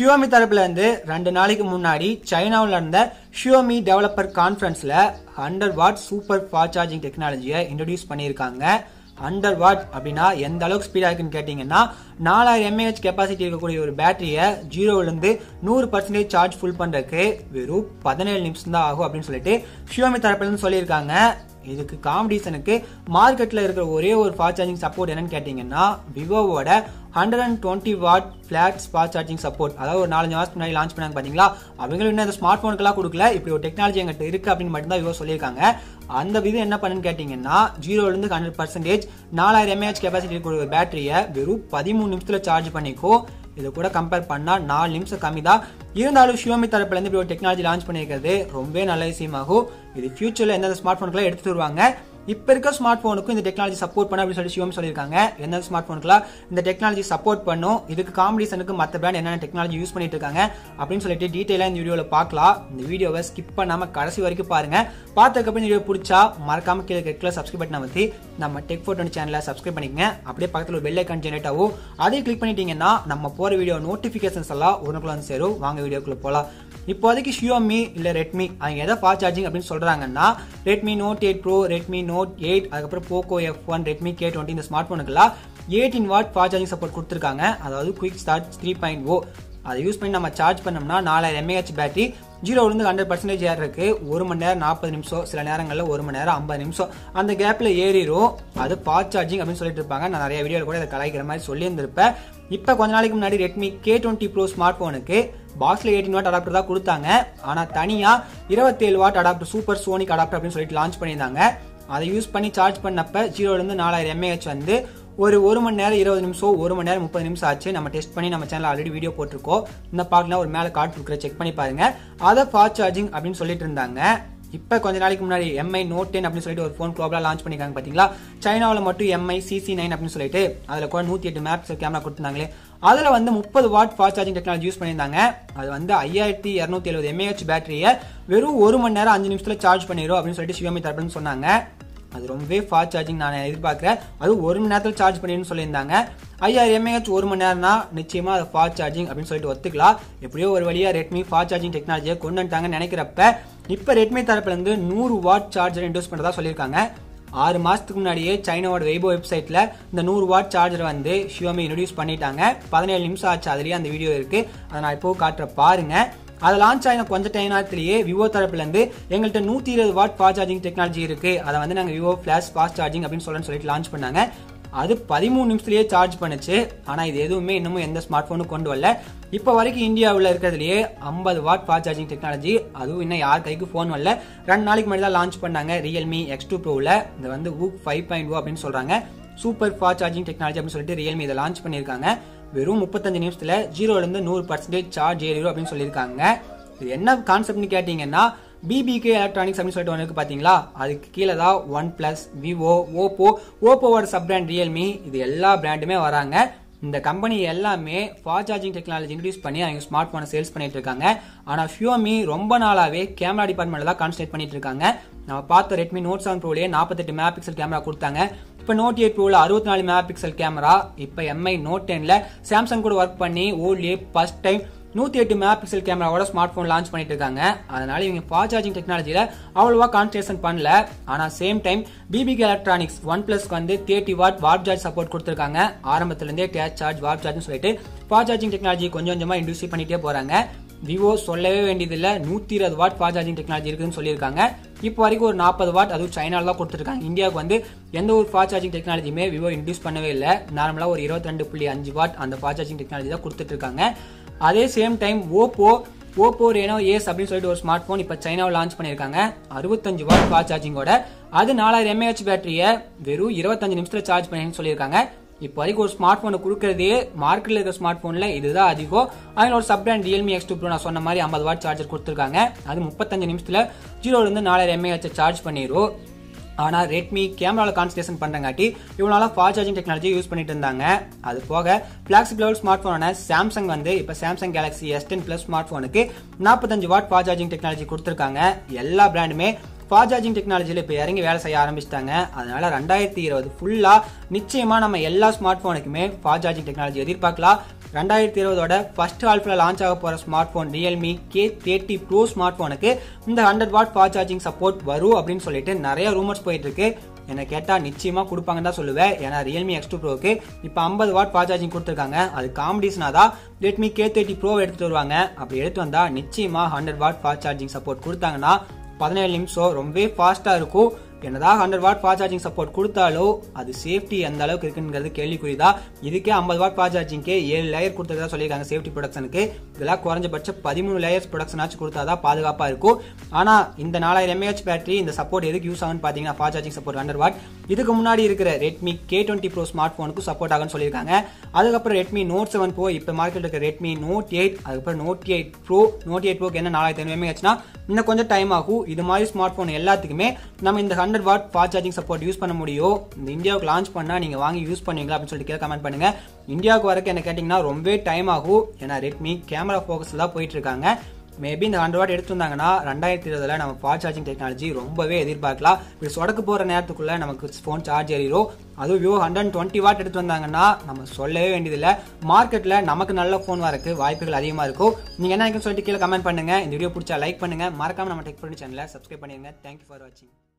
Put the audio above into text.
Xiaomi தரப்புல இருந்து ரெண்டு நாளைக்கு முன்னாடி சைனாவில் நடந்த ஷியோமி டெவலப்பர் கான்ஃபரன்ஸ்ல hundred watt super fast charging டெக்னாலஜியை இன்ட்ரடியூஸ் பண்ணியிருக்காங்க ஹண்ட்ரட் வாட் அப்படின்னா எந்த அளவுக்கு ஸ்பீடா இருக்குன்னு கேட்டீங்கன்னா நாலாயிரம் எம்ஏஹெச் கெப்பாசிட்டி இருக்கக்கூடிய ஒரு பேட்டரியை ஜீரோலேருந்து நூறு பர்சன்டேஜ் சார்ஜ் ஃபுல் பண்றதுக்கு வெறும் பதினேழு நிமிஷம் தான் ஆகும் அப்படின்னு சொல்லிட்டு ஷியோமி தரப்புல இருந்து சொல்லியிருக்காங்க இதுக்கு காம்படிஷனுக்கு மார்க்கெட்ல இருக்கிற ஒரே ஒரு ஃபாஸ்ட் சார்ஜிங் சப்போர்ட் என்னன்னு கேட்டீங்கன்னா விவோவோட hundred and twenty watt flash fast charging support அதாவது ஒரு நாலஞ்சு மாசத்துக்கு முன்னாடி லான்ச் பண்ணாங்க பாத்தீங்களா அவங்களும் இன்னும் அந்த ஸ்மார்ட் போனுக்கெல்லாம் கொடுக்கல இப்படி ஒரு டெக்னாலஜி எங்கிட்ட இருக்கு அப்படின்னு மட்டும்தான் விவோ சொல்லியிருக்காங்க அந்த விது என்ன பண்ணுன்னு கேட்டீங்கன்னா ஜீரோல இருந்து ஹண்ட்ரட் பர்சன்டேஜ் நாலாயிரம் எம்ஏஹெச் கெப்பாசிட்டி இருக்கிற ஒரு பேட்டரியை வெறும் பதிமூணு நிமிஷத்துல சார்ஜ் பண்ணிக்கோ இதை கூட கம்பேர் பண்ணா நாலு நிமிஷம் கம்மி தான் இருந்தாலும் ஷியோமி தரப்புல இருந்து இப்படி ஒரு டெக்னாலஜி லான்ச் பண்ணியிருக்கிறது ரொம்பவே நல்ல விஷயமாகும் இது ஃபியூச்சர்ல எந்தெந்த ஸ்மார்ட் போனுக்குலாம் எடுத்துட்டு வருவாங்க இப்ப இருக்க ஸ்மார்ட் போனுக்கும் இந்த டெக்னாலஜி சப்போர்ட் பண்ண அப்படின்னு சொல்லி ஷியோமி சொல்லியிருக்காங்க எந்த ஸ்மார்ட் போனுக்குலாம் இந்த டெக்னாலஜி சப்போர்ட் பண்ணும் இதுக்கு காம்படிஷனுக்கு மற்ற பிராண்ட் என்னென்ன டெக்னாலஜி யூஸ் பண்ணிட்டு இருக்காங்க அப்படின்னு சொல்லிட்டு டீட்டெயிலா இந்த வீடியோல பார்க்கலாம் இந்த வீடியோவை ஸ்கிப் பண்ணாம கடைசி வரைக்கும் பாருங்க பார்த்ததுக்கப்புறம் இந்த வீடியோ பிடிச்சா மறக்காம கீழே ரெட்டில் சப்ஸ்கிரைப் பட்டன் அமைத்தி நம்ம டெக் ஃபோர் டுவெண்ட்டி சேனலை சப்ஸ்கிரைப் பண்ணிக்கங்க அப்படியே பக்கத்தில் ஒரு பெல் ஐக்கான் ஜெனரேட் ஆகும் அதையும் கிளிக் பண்ணிட்டீங்கன்னா நம்ம போற வீடியோ நோட்டிபிகேஷன்ஸ் எல்லாம் உனக்குள்ள வந்து சேரும் வாங்க வீடியோக்குள்ள போலாம் இப்போதைக்கு ஷியோமி இல்ல ரெட்மி அவங்க எதை ஃபாஸ்ட் சார்ஜிங் அப்படின்னு சொல்றாங்கன்னா Redmi note eight Pro Redmi note eight அதுக்கப்புறம் Poco F one Redmi K twenty இந்த ஸ்மார்ட் போனுக்கெல்லாம் eighteen watt fast charging support கொடுத்துருக்காங்க அதாவது quick start three point oh அதை யூஸ் பண்ணி நம்ம சார்ஜ் பண்ணோம்னா நாலாயிரம் எம்ஏஹெச் பேட்டரி ஜீரோலேருந்து ஹண்ட்ரட் பர்சன்டேஜ் ஏறதுக்கு ஒரு மணி நேரம் நாற்பது நிமிஷம் சில நேரங்களில் ஒரு மணி நேரம் ஐம்பது நிமிஷம் அந்த கேப்பில் ஏறிடும் அது ஃபாஸ்ட் சார்ஜிங் அப்படின்னு சொல்லிட்டு இருப்பாங்க நான் நிறைய வீடியோவில் கூட இதை கலாய்க்கிற மாதிரி சொல்லியிருந்திருப்பேன் இப்போ கொஞ்ச நாளைக்கு முன்னாடி Redmi K twenty bro smart ஃபோனுக்கு பாக்ஸில் எயிட்டின் வாட் அடாப்டர் தான் கொடுத்தாங்க ஆனால் தனியாக இருபத்தேழு watt adapter supersonic adapter அப்படின்னு சொல்லிட்டு லான்ச் பண்ணியிருந்தாங்க அதை யூஸ் பண்ணி சார்ஜ் பண்ணப்ப ஜீரோலேருந்து நாலாயிரம் எம்ஏஹெச் வந்து ஒரு ஒரு மணி நேரம் இருபது நிமிஷம் ஒரு மணி நேரம் முப்பது நிமிஷம் ஆச்சு நம்ம டெஸ்ட் பண்ணி நம்ம சேனல் ஆல்ரெடி வீடியோ போட்டிருக்கோம் இந்த பார்க்கலாம் ஒரு மேலே கார்டு கொடுக்குற செக் பண்ணி பாருங்க அதை ஃபாஸ்ட் சார்ஜிங் அப்படின்னு சொல்லிட்டு இருந்தாங்க இப்போ கொஞ்ச நாளைக்கு முன்னாடி எம்ஐ நோட் டென் அப்படின்னு சொல்லிட்டு ஒரு ஃபோன் குளோபலாக லான்ச் பண்ணிருக்காங்க பார்த்தீங்களா சைனாவில் மட்டும் எம்ஐ சிசி நைன் அப்படின்னு சொல்லிட்டு அதில் கூட நூற்றி எட்டு மேப்ஸ் கேமரா கொடுத்துருந்தாங்களே அதில் வந்து முப்பது watt fast charging technology use பண்ணியிருந்தாங்க அது வந்து ஐயாயிரத்தி இரநூத்தி எழுபது எம்ஏஹெச் பேட்டரியை வெறும் ஒரு மணி நேரம் அஞ்சு நிமிஷத்தில் சார்ஜ் பண்ணிடும் அப்படின்னு சொல்லிட்டு சிவமி தரப்புன்னு சொன்னாங்க அது ரொம்பவே ஃபாஸ்ட் சார்ஜிங் நான் எதிர்பார்க்குறேன் அது ஒரு மணி நேரத்தில் சார்ஜ் பண்ணிடுன்னு சொல்லியிருந்தாங்க ஐயாயிரம் எம்ஏஹெச் ஒரு மணி நேரம்னா நிச்சயமா அது ஃபாஸ்ட் சார்ஜிங் அப்படின்னு சொல்லிட்டு ஒத்துக்கலாம் எப்படியோ ஒரு வழியா ரெட்மி ஃபாஸ்ட் சார்ஜிங் டெக்னாலஜியை கொண்டு வந்துட்டாங்கன்னு நினைக்கிறப்ப இப்போ ரெட்மி தரப்புல இருந்து நூறு வாட் சார்ஜர் இன்ட்ரூஸ் பண்ணுறதா சொல்லியிருக்காங்க ஆறு மாசத்துக்கு முன்னாடியே சைனாவோட வெய்போ வெப்சைட்ல இந்த நூறு வாட் சார்ஜர் வந்து ஷியோமி இன்ட்ரடியூஸ் பண்ணிட்டாங்க பதினேழு நிமிஷம் ஆச்சு அதுலயே அந்த வீடியோ இருக்கு அதை நான் இப்போ காட்டுற பாருங்க அது லான்ச் ஆகின கொஞ்ச டைம் நேரத்திலேயே விவோ தரப்புல இருந்து எங்கள்கிட்ட நூத்தி இருபது வாட் ஃபாஸ்ட் சார்ஜிங் டெக்னாலஜி இருக்கு அதை வந்து நாங்க விவோ ஃபிளாஷ் ஃபாஸ்ட் சார்ஜிங் அப்படின்னு சொல்லி சொல்லிட்டு லான்ச் பண்ணாங்க அது பதிமூணு நிமிஷத்துலயே சார்ஜ் பண்ணுச்சு ஆனா இது எதுவுமே இன்னமும் எந்த ஸ்மார்ட் போனும் கொண்டு வரல இப்போ வரைக்கும் இந்தியாவில் இருக்கிறதுலயே ஐம்பது வாட் ஃபாஸ்ட் சார்ஜிங் டெக்னாலஜி அதுவும் இன்னும் யார் கைக்கு ஃபோன் வரல ரெண்டு நாளைக்கு முன்னாடி தான் லான்ச் பண்ணாங்க ரியல்மி எக்ஸ் டூ ப்ரோவில் இது வந்து ஊக் ஃபைவ் பாயிண்ட் ஓ அப்படின்னு சொல்றாங்க சூப்பர் ஃபாஸ்ட் சார்ஜிங் டெக்னாலஜி அப்படின்னு சொல்லிட்டு ரியல்மி இதை லான்ச் பண்ணியிருக்காங்க வெறும் முப்பத்தஞ்சு நிமிஷத்துல ஜீரோல இருந்து நூறு பர்சன்டேஜ் சார்ஜ் ஏறிடும் அப்படின்னு சொல்லியிருக்காங்க இது என்ன கான்செப்ட்னு கேட்டீங்கன்னா பிபிகே எலக்ட்ரானிக்ஸ் அப்படின்னு சொல்லிட்டு ஒன்று இருக்கு பாத்தீங்களா அதுக்கு கீழே தான் ஒன் பிளஸ் விவோ ஓப்போ ஓப்போவோட சப் பிராண்ட் ரியல்மி இது எல்லா பிராண்டுமே வராங்க இந்த கம்பெனி எல்லாமே ஃபாஸ்ட் சார்ஜிங் டெக்னாலஜி இன்ட்ரடியூஸ் பண்ணி அவங்க ஸ்மார்ட் போனை சேல்ஸ் பண்ணிட்டு இருக்காங்க ஆனா ஷியோமி ரொம்ப நாளாவே கேமரா டிபார்ட்மெண்ட்ல தான் கான்சன்ட்ரேட் பண்ணிட்டு இருக்காங்க நம்ம பார்த்த ரெட்மி நோட் செவன் ப்ரோலேயே நாற்பத்தெட்டு மெகா பிக்சல் கேமரா கொடுத்தாங்க இப்போ நோட் எயிட் ப்ரோவில் அறுபத்தி நாலு மெகா பிக்சல் கேமரா இப்போ எம்ஐ நோட் டென்ல சாம்சங் கூட ஒர்க் பண்ணி ஓல்ட்லேயே ஃபர்ஸ்ட் டைம் நூத்தி எட்டு மெகா பிக்சல் கேமராவோட ஸ்மார்ட் போன் லான்ச் பண்ணிட்டு இருக்காங்க அதனால இவங்க ஃபாஸ்ட் சார்ஜிங் டெக்னாலஜியில அவ்வளவா கான்சன்ட்ரேஷன் பண்ணல ஆனா சேம் டைம் பிபிகே எலக்ட்ரானிக்ஸ் ஒன் பிளஸ்க்கு வந்து thirty watt watt charge support கொடுத்துருக்காங்க ஆரம்பத்துல இருந்தே டேச் சார்ஜ் வாட் சார்ஜ்னு சொல்லிட்டு ஃபாஸ்ட் சார்ஜிங் டெக்னாலஜி கொஞ்சம் கொஞ்சமா இன்ட்ரூஸ் பண்ணிட்டே போறாங்க விவோ சொல்லவே வேண்டியதில்ல நூத்தி இருபது வாட் ஃபாஸ்ட் சார்ஜிங் டெக்னாலஜி இருக்குன்னு சொல்லியிருக்காங்க இப்போ வரைக்கும் ஒரு நாற்பது வாட் அதுவும் சைனால தான் கொடுத்துருக்காங்க இந்தியாவுக்கு வந்து எந்த ஒரு ஃபாஸ்ட் சார்ஜிங் டெக்னாலஜியுமே விவோ இன்ட்ரூஸ் பண்ணவே இல்லை நார்மலா ஒரு இருபத்தி ரெண்டு புள்ளி அஞ்சு வாட் அந்த ஃபாஸ்ட் சார்ஜிங் டெக்னாலஜி தான் கொடுத்துட்டு இருக்காங்க அதே same time Oppo Oppo Reno Ace அப்படின்னு சொல்லிட்டு ஒரு ஸ்மார்ட் போன் இப்போ சைனாவில் லான்ச் பண்ணியிருக்காங்க அறுபத்தஞ்சு வாட் ஃபாஸ்ட் சார்ஜிங்கோட அது நாலாயிரம் எம்ஏஹெச் பேட்டரியை வெறும் இருபத்தஞ்சு நிமிஷத்துல சார்ஜ் பண்ணி சொல்லியிருக்காங்க இப்போ வரைக்கும் ஒரு ஸ்மார்ட் போனை கொடுக்கறதே மார்க்கெட்ல இருக்கிற ஸ்மார்ட் போன்ல இதுதான் அதிகம் அதில் ஒரு sub brand Realme X two Pro நான் சொன்ன மாதிரி ஐம்பது வாட் சார்ஜர் கொடுத்துருக்காங்க அது முப்பத்தஞ்சு நிமிஷத்துல ஜீரோல இருந்து நாலாயிரம் எம்ஏஹெச் சார்ஜ் பண்ணிடும் ஆனா ரெட்மி கேமரால கான்சன்ட்ரேஷன் பண்றங்காட்டி இவ்வளவு நாளா ஃபாஸ்ட் சார்ஜிங் டெக்னாலஜி யூஸ் பண்ணிட்டு இருந்தாங்க அது போக பிளாக்ஸிபிள் லெவல் ஸ்மார்ட் போனான சாம்சங் வந்து இப்ப Samsung Galaxy S ten plus smart போனுக்கு நாற்பத்தஞ்சு வாட் ஃபாஸ்ட் சார்ஜிங் டெக்னாலஜி கொடுத்துருக்காங்க எல்லா பிராண்டுமே ஃபாஸ்ட் சார்ஜிங் டெக்னாலஜியில் இப்போ இறங்கி வேலை செய்ய ஆரம்பிச்சிட்டாங்க அதனால ரெண்டாயிரத்தி இருபது ஃபுல்லா நிச்சயமா நம்ம எல்லா ஸ்மார்ட் போனுக்குமே ஃபாஸ்ட் சார்ஜிங் டெக்னாலஜி எதிர்பார்க்கலாம் ரெண்டாயிரத்தி இருபதோட ஃபர்ஸ்ட் ஹால்ஃபில் லான்ச் ஆக போற smart phone Realme K thirty pro smart போனுக்கு இந்த hundred watt fast charging support வரும் அப்படின்னு சொல்லிட்டு நிறைய ரூமர்ஸ் போயிட்டு இருக்கு என்ன கேட்டா நிச்சயமா கொடுப்பாங்கன்னு தான் சொல்லுவேன் ஏன்னா ரியல்மி எக்ஸ் டூ ப்ரோக்கு இப்போ ஐம்பது வாட் ஃபாஸ்ட் சார்ஜிங் கொடுத்துருக்காங்க அது காம்படிஷனா தான் ரெட்மி கே தேர்ட்டி ப்ரோ எடுத்துட்டு வருவாங்க அப்படி எடுத்து வந்தா நிச்சயமா hundred watt fast charging support கொடுத்தாங்கன்னா பதினேழு நிமிஷம் ரொம்பவே ஃபாஸ்டா இருக்கும் என்னதான் hundred watt fast charging support கொடுத்தாலோ அது சேஃப்டி எந்த அளவுக்கு இருக்குங்கிறது கேள்விக்குறிதான் இதுக்கே ஐம்பது வாட் ஃபாஸ்ட் சார்ஜிங்க்கு ஏழு லேயர் கொடுத்ததா சொல்லியிருக்காங்க சேஃப்டி ப்ரொடக்ஷனுக்கு இதெல்லாம் குறைஞ்சபட்சம் பதிமூணு லேயர்ஸ் ப்ரொடக்ஷன் ஆச்சு கொடுத்தாதான் பாதுகாப்பா இருக்கும் ஆனா இந்த நாலாயிரம் எம்ஏஹெச் பேட்டரி இந்த சப்போர்ட் எதுக்கு யூஸ் ஆகும்னு பாத்தீங்கன்னா fast charging support hundred watt இதுக்கு முன்னாடி இருக்கிற Redmi K twenty bro smart போனுக்கு சப்போர்ட் ஆகும்னு சொல்லியிருக்காங்க அதுக்கப்புறம் ரெட்மி நோட் செவன் ப்ரோ இப்போ மார்க்கெட் இருக்க ரெட்மி நோட் எயிட் அதுக்கப்புறம் note eight pro note eight ப்ரோக்கு என்ன நாலாயிரத்தி ஐநூறு எம்ஏஹெச்னா இன்னும் கொஞ்சம் டைம் ஆகும் இது மாதிரி ஸ்மார்ட் போன் எல்லாத்துக்குமே நம்ம இந்த hundred watt fast charging support use பண்ண முடியும் இந்த இந்தியாவுக்கு லான்ச் பண்ணா நீங்க வாங்கி யூஸ் பண்ணுவீங்களா அப்படின்னு சொல்லிட்டு கீழே கமெண்ட் பண்ணுங்க இந்தியாவுக்கு வரக்கு என்ன கேட்டிங்கன்னா ரொம்பவே டைம் ஆகும் ஏன்னா ரெட்மி கேமரா ஃபோக்கஸ்ல தான் போயிட்டு இருக்காங்க மேபி இந்த ஹண்ட்ரட் வாட் எடுத்திருந்தாங்கன்னா ரெண்டாயிரத்தி இருபதுல நம்ம ஃபாஸ்ட் சார்ஜிங் டெக்னாலஜி ரொம்பவே எதிர்பார்க்கலாம் இப்படி சொடக்கு போற நேரத்துக்குள்ள நமக்கு ஃபோன் சார்ஜ் ஏறிடும் அதுவும் விவோ ஹண்ட்ரட் டுவெண்ட்டி வாட் எடுத்து வந்தாங்கன்னா நம்ம சொல்லவே வேண்டியதில்லை மார்க்கெட்ல நமக்கு நல்ல ஃபோன் வரக்கு வாய்ப்புகள் அதிகமா இருக்கும் நீங்க என்ன நினைக்கிறீங்கன்னு சொல்லிட்டு கீழே கமெண்ட் பண்ணுங்க இந்த வீடியோ பிடிச்சா லைக் பண்ணுங்க மறக்காம நம்ம டெக் பண்ணி சேனலை சப்ஸ்கிரைப் பண்ணிருங்க தேங்க்யூ ஃபார் வாட்சிங்